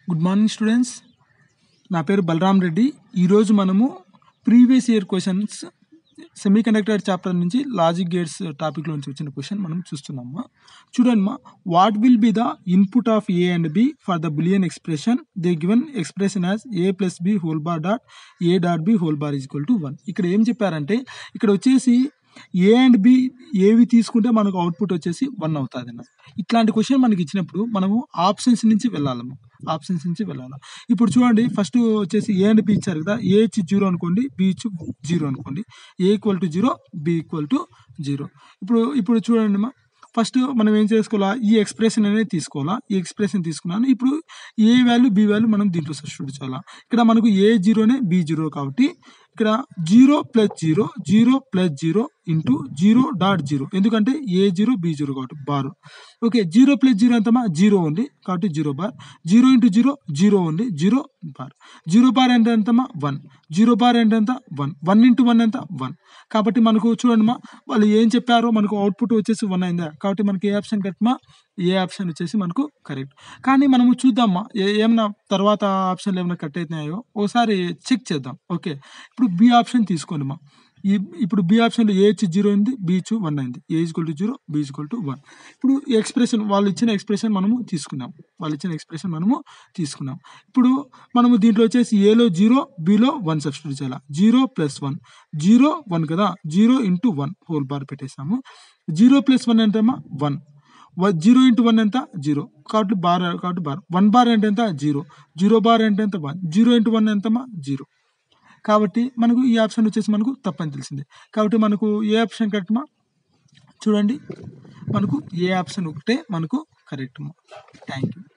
good morning students నా పేరు బలరాం రెడ్డి ఈరోజు మనము previous year questions semiconductor chapter నుంచి లాజిక్ గేట్స్ టాపిక్ నుంచి వచ్చిన క్వశ్చన్ మనం చూస్తున్నామా చూడండి what will be the input of A and B for the boolean expression they given expression as A plus B whole bar dot A dot B whole bar is equal to one ఇక్కడ ఏం చెప్పారంటే ఇక్కడ వచ్చేసి ఏ and B ఏవి తీసుకుంటే మనకు output వచ్చేసి one అవుతుంది అన్న ఇట్లాంటి క్వశ్చన్ మనకి ఇచ్చినప్పుడు మనము ఆప్షన్స్ నుంచి వెళ్ళాలము ఆప్షన్స్ నుంచి వెళ్ళాలి ఇప్పుడు చూడండి ఫస్ట్ వచ్చేసి ఏ అండ్ బి ఇచ్చారు కదా ఏ ఇచ్చి జీరో అనుకోండి బి ఇచ్చి జీరో అనుకోండి A equal to zero B equal to zero ఇప్పుడు ఇప్పుడు చూడండి మా ఫస్ట్ మనం ఏం చేసుకోవాలా ఈ ఎక్స్ప్రెషన్ అనేది తీసుకోవాలా ఈ ఎక్స్ప్రెషన్ తీసుకున్నాను ఇప్పుడు ఏ వాల్యూ బి వాల్యూ మనం దీంట్లో సబ్స్టిట్యూట్ చేయాలా ఇక్కడ మనకు ఏ జీరోనే బి జీరో కాబట్టి ఇక్కడ zero plus zero zero plus zero into zero dot zero ఎందుకంటే ఏ జీరో బి జీరో కాబట్టి bar okay zero plus zero ఎంతమా జీరో ఉంది కాబట్టి zero bar zero into zero zero ఉంది జీరో బార్ జీరో బార్ అంటే ఎంతమా వన్ జీరో బార్ అంటే ఎంత వన్ వన్ ఇంటూ వన్ ఎంత వన్ కాబట్టి మనకు చూడండి మా వాళ్ళు ఏం చెప్పారో మనకు అవుట్పుట్ వచ్చేసి వన్ అయిందా కాబట్టి మనకి ఏ ఆప్షన్ కరెక్ట్ మా ఏ ఆప్షన్ వచ్చేసి మనకు కరెక్ట్ కానీ మనము చూద్దామా ఏ- ఏమన్నా తర్వాత ఆప్షన్లు ఏమైనా కట్ అవుతున్నాయో ఒకసారి చెక్ చేద్దాం ఓకే ఇప్పుడు బి ఆప్షన్ తీసుకోండి మా ఈ ఇప్పుడు బి ఆప్షన్లో ఏ ఇచ్చి జీరో అయింది బి ఇచ్చి వన్ అయింది A equal to zero B equal to one ఇప్పుడు ఈ ఎక్స్ప్రెషన్ వాళ్ళు ఇచ్చిన ఎక్స్ప్రెషన్ మనము తీసుకున్నాం వాళ్ళు ఇచ్చిన ఎక్స్ప్రెషన్ మనము తీసుకున్నాం ఇప్పుడు మనము దీంట్లో వచ్చేసి ఏలో జీరో బిలో వన్ సబ్స్టిట్యూట్ చేయాలి zero plus one zero one కదా zero into one whole bar పెట్టేసాము జీరో ప్లస్ వన్ ఎంతమ్మా వన్ జీరో ఇంటూ వన్ ఎంత జీరో కాబట్టి బార్ కాబట్టి బార్ వన్ బార్ అంటే ఎంత జీరో జీరో బార్ అంటే ఎంత వన్ జీరో ఇంటూ వన్ ఎంతమా జీరో కాబట్టి మనకు ఈ ఆప్షన్ వచ్చేసి మనకు తప్పని తెలిసిందే కాబట్టి మనకు ఏ ఆప్షన్ కరెక్ట్ మా చూడండి మనకు ఏ ఆప్షన్ ఒకటే మనకు కరెక్ట్ మా థ్యాంక్ యూ